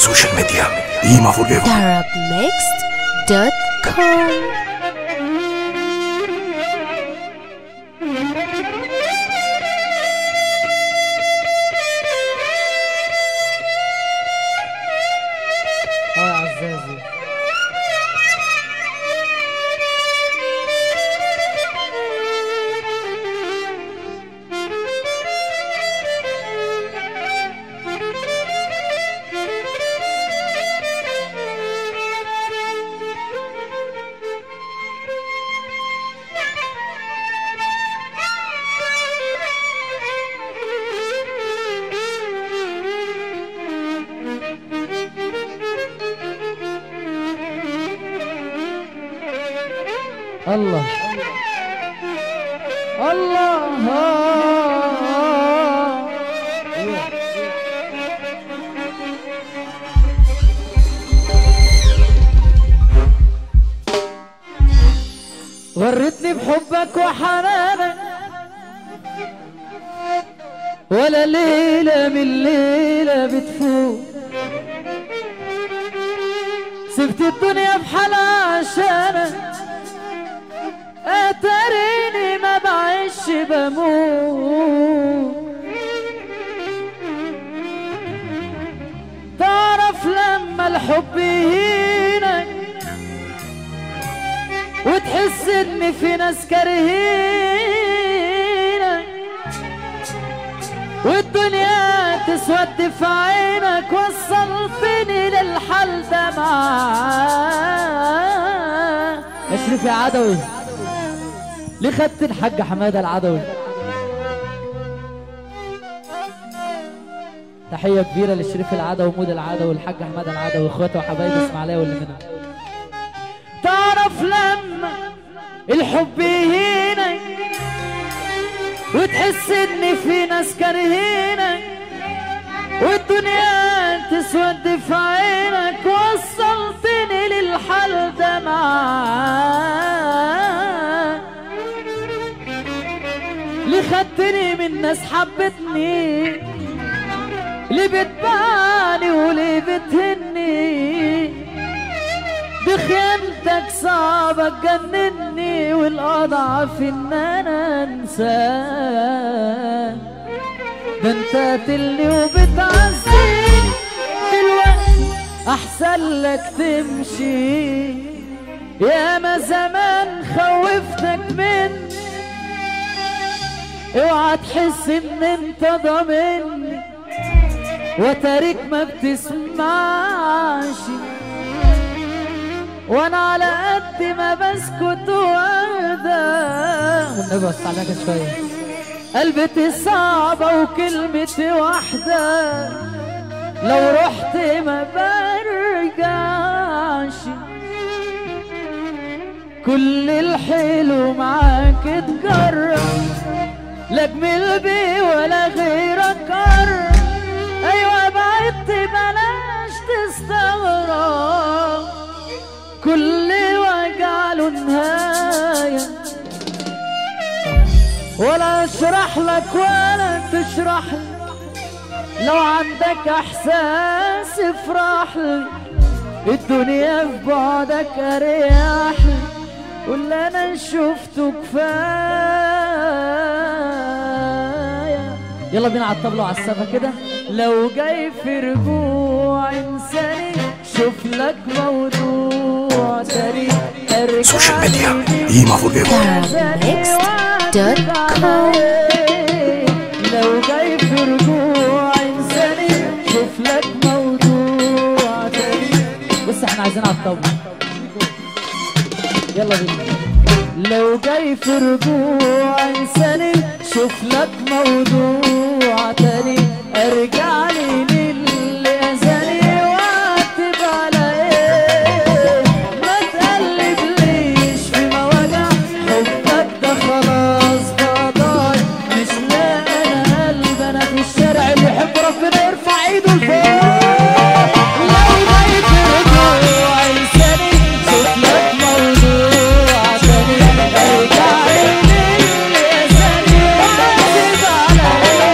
سوشيال ميديا قيمة فور ايفر arabmixed.com اه يا عزازي الله الله غرتني بحبك وحنانك ولا ليلة من ليلة بتفوت سبت الدنيا بحالها عشانك اتريني ما بعيش بموت تعرف لما الحب يهينك وتحس ان في ناس كارهينك والدنيا تسود في عينك وصلتني للحل ده معاك اشرف يا عدوي ليه خدت الحاج حماده العدوي تحيه كبيره للشريف العدوي ومود العدوي والحاج حماده العدوي واخواته وحبايبي اسماعيليه واللي منها تعرف لما الحب يهينك وتحس ان في ناس كارهينك والدنيا تسود في عينك وصلتني للحل ده معاك ليه خدتني من ناس حبتني ليه بتباني وليه بتهني بخيانتك صعبة تجنني والأضعف إن أنا أنساك ده أنت قاتلني وبتعذبني دلوقتي أحسن لك تمشي يا ما زمان خوفتك مني اوعى تحس ان انت ضامني وتاريك ما بتسمعش وانا على قد ما بسكت واهدى والنبي بس عليك شويه قلبتي صعبة وكلمتي واحدة لو رحت ما برجعش كل الحلو معاك اتجرب لا جميل بيه ولا غيرك قرب ايوه بعدت بلاش تستغرب كل وجع له نهايه ولا اشرح لك ولا تشرح لي لو عندك احساس افرح لي الدنيا في بعدك اريح لي واللي انا شفته كفايه يلا بينا على الطبلة وعلى السفة كده لو جاي في رجوع انساني شوف لك موضوع تاني ارجع سوشيال ميديا لي قيمة فور ايفر arabmixed.com لو جاي في رجوع انساني شوف لك موضوع تاني بص احنا عايزين على الطبلة يلا بينا لو جاي في رجوع انساني شوف لك موضوع تاني ارجع لي للي اذاني واعتب على ايه ما تقلبليش في مواجع حبك ده خلاص فضاي مش لاقي انا قلب انا في الشارع اللي يحب ربنا يرفع ايده لفوق لو جاي في رجوع انساني شوف لك موضوع تاني ارجع لي للي اذاني واعتب على ايه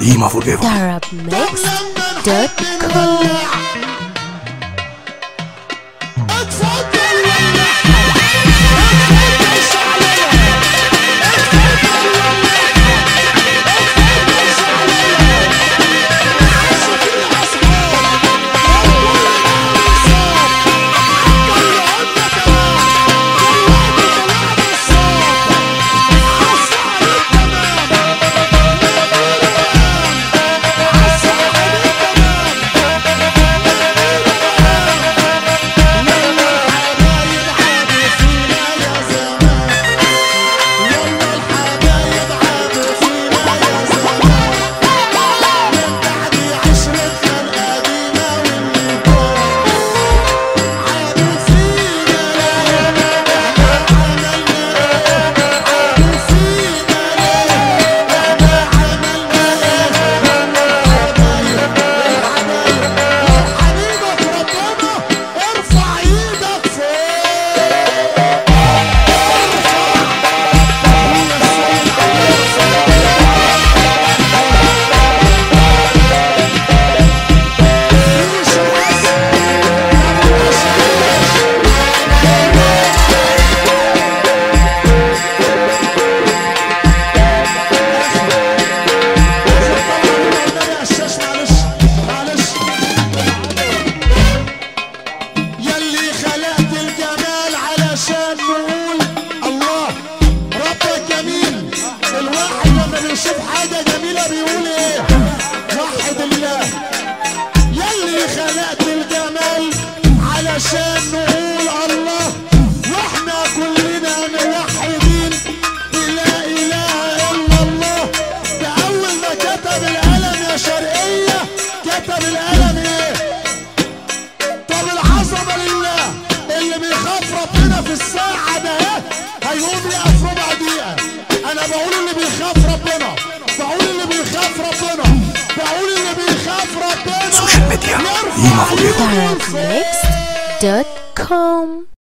Ima Forever Darabmix.com ارفع ايدك فوق معلش معلش يلي خلقت الجمال علشان نقول الله ربك جميل الواحد لما بيشوف حاجة جميلة بيقول ايه وحد الله يلي خلقت الجمال علشان نقول الله واحنا كلنا موحدين لا اله الا الله ده اول ما كتب القلم يا شرقية كتب القلم ايه طب العظمة لله اللي بيخاف ربنا في الساعة ده إيه؟ هيقوم يقف ربع دقيقة أنا بقول اللي بيخاف ربنا بقول اللي بيخاف ربنا بقول اللي بيخاف ربنا Social media. يرفع Ima Forever ايده لفوق. Darabmix.com